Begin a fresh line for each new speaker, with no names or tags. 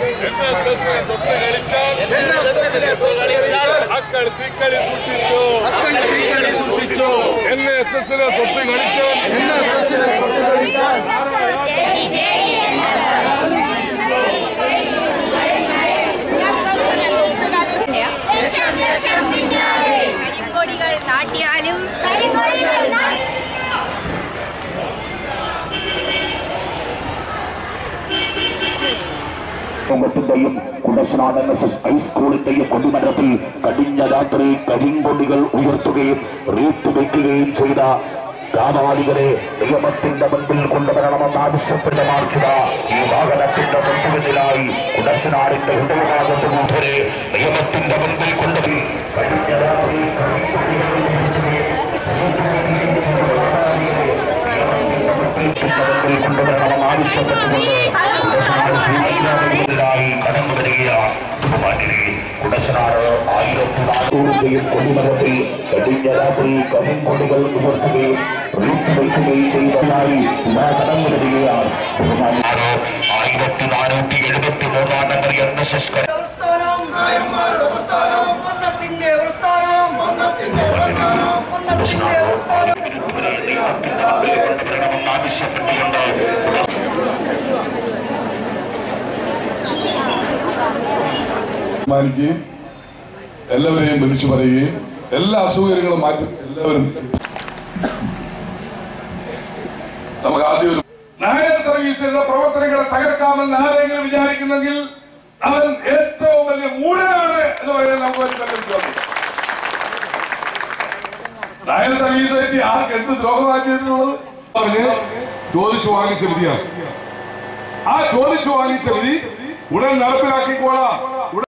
അക്കൾ തീക്കളി സൂക്ഷിച്ചു N S എസിനെ തൊട്ട് കളിച്ചാൽ
കരിക്കൊടികൾ നാട്ടിയാലും
ത്തിന്റെയും കുടശനാട് എൻ എസ് എസ് ഹൈസ്കൂളിന്റെയും കൊടിമരത്തിൽ കഴിഞ്ഞ രാത്രി കരിങ്കൊടികൾ ഉയർത്തുകയും റീത്തുവെക്കുകയും ചെയ്ത കാപാലികളെ നിയമത്തിന്റെ മുൻപിൽ കൊണ്ടുവരണമെന്ന് ആവശ്യപ്പെട്ട് മാർച്ചിത ഈ വാഹനത്തിന്റെ മുൻപിലായി കുടശനാടിന്റെ ഹൃദയഭാഗത്ത് കൂട്ടരെ നിയമത്തിന്റെ മുൻപിൽ കൊണ്ടുപോയി കഴിഞ്ഞ രാത്രി ിൽ കൊണ്ടുവരണമെന്ന് ആവശ്യപ്പെട്ടുകൊണ്ട് കുടശനാട് ശ്രീമതിരായി കടന്നു വരികയാണ് ബഹുമാന്യരെ കുടശനാട് ആയിരത്തി നാനൂറിന്റെയും കൊടിമരത്തിൽ കഴിഞ്ഞ രാത്രി കരിങ്കൊടികൾ ഉയർത്തുകയും റീച്ച് വയ്ക്കുകയും ചെയ്തതായി ഇതാ കടന്നു വരികയാണ് ബഹുമാന്യരെ ആയിരത്തി നാനൂറ്റി എഴുപത്തി മൂന്നാം നമ്പർ എൻ എസ് എസ്
പ്രസ്ഥാനം വർണ്ണത്തിന്റെ പ്രസ്ഥാനം വർണ്ണത്തിന്റെ പ്രസ്ഥാനം
കൊണ്ടുവരണമെന്ന് ആവശ്യപ്പെട്ടുകൊണ്ട്
തീരുമാനിക്കുകയും എല്ലാവരെയും വിളിച്ചു പറയുകയും എല്ലാ അസൗകര്യങ്ങളും മാറ്റി എല്ലാവരും നമുക്ക് ആദ്യം ഒരു നായക സർവീസിന്റെ പ്രവർത്തനങ്ങളെ തകർക്കാമെന്ന് ആരെങ്കിലും വിചാരിക്കുന്നെങ്കിൽ അവൻ ഏറ്റവും വലിയ മൂടനാണ് എന്ന് പറയുന്നത് നമുക്ക് ഒരു സങ്കല്പിച്ചു നായക സർവീസ് എത്തി ആർക്ക് എന്ത് ദ്രോഹമാണ് ചെയ്തിട്ടുള്ളത് പറഞ്ഞ് ചോദിച്ചു വാങ്ങിച്ച വിധിയാണ് ആ ചോദിച്ചു വാങ്ങിച്ച വിധി ഉടൻ നടപ്പിലാക്കിക്കോളാം ഉടൻ